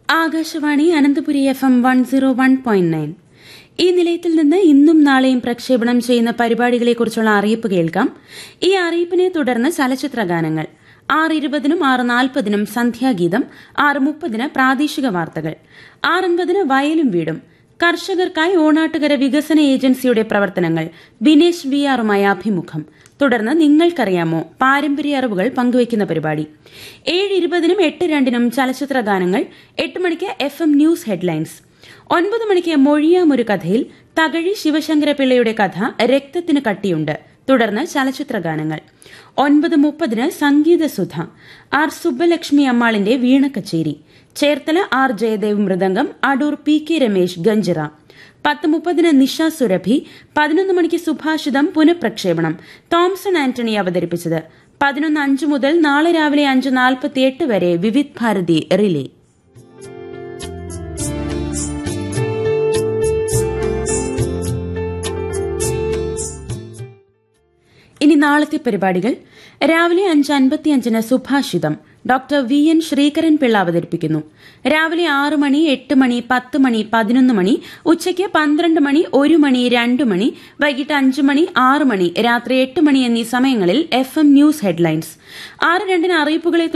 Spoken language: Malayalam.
Akashvani Ananthapuri F M one zero one point nine ഈ നിലയത്തിൽ നിന്ന് ഇന്നും നാളെയും പ്രക്ഷേപണം ചെയ്യുന്ന പരിപാടികളെക്കുറിച്ചുള്ള അറിയിപ്പ് കേൾക്കാം ഈ അറിയിപ്പിനെ തുടർന്ന് ചലച്ചിത്ര ഗാനങ്ങൾ ആറ് ഇരുപതിനും ആറ് നാൽപ്പതിനും സന്ധ്യാഗീതം ആറ് മുപ്പതിന് പ്രാദേശിക വാർത്തകൾ ആറൻപതിന് വയലും വീടും കർഷകർക്കായി ഓണാട്ടുകര വികസന ഏജൻസിയുടെ പ്രവർത്തനങ്ങൾ ബിനേഷ് വി ആറുമായി അഭിമുഖം തുടർന്ന് നിങ്ങൾക്കറിയാമോ പാരമ്പര്യ അറിവുകൾ പങ്കുവയ്ക്കുന്ന പരിപാടി ഏഴ് ഇരുപതിനും എട്ട് രണ്ടിനും ചലച്ചിത്ര ഗാനങ്ങൾ എട്ട് മണിക്ക് എഫ് എം ന്യൂസ് ഹെഡ്ലൈൻസ് ഒൻപത് മണിക്ക് മൊഴിയാമൊരു കഥയിൽ തകഴി ശിവശങ്കരപിള്ളയുടെ കഥ രക്തത്തിന് കട്ടിയുണ്ട് തുടർന്ന് ചലച്ചിത്ര ഗാനങ്ങൾ ഒൻപത് മുപ്പതിന് സംഗീതസുധ ആർ സുബ്ബലക്ഷ്മി അമ്മാളിന്റെ വീണക്കച്ചേരി ചേർത്തല ആർ ജയദേവ് മൃദംഗം അടൂർ പി കെ രമേശ് ഗഞ്ചിറ പത്ത് മുപ്പതിന് നിഷ സുരഭി പതിനൊന്ന് മണിക്ക് സുഭാഷിതം പുനഃപ്രക്ഷേപണം തോംസൺ ആന്റണി അവതരിപ്പിച്ചത് പതിനൊന്ന് അഞ്ച് മുതൽ നാളെ രാവിലെ അഞ്ച് നാൽപ്പത്തിയെട്ട് വരെ വിവിധ് ഭാരതി റിലേ ഇനി നാളത്തെ പരിപാടികൾ രാവിലെ അഞ്ച് അൻപത്തിയഞ്ചിന് Subhashitham doctor V N Sreekaran Pillai അവതരിപ്പിക്കുന്നു രാവിലെ ആറ് മണി എട്ട് മണി പത്ത് മണി പതിനൊന്ന് മണി ഉച്ചയ്ക്ക് പന്ത്രണ്ട് മണി ഒരു മണി രണ്ട് മണി വൈകിട്ട് അഞ്ച് മണി ആറ് മണി രാത്രി എട്ട് മണി എന്നീ സമയങ്ങളിൽ എഫ് എം ന്യൂസ് ഹെഡ്ലൈൻസ് ആറ് രണ്ടിന് അറിയിപ്പുകളെ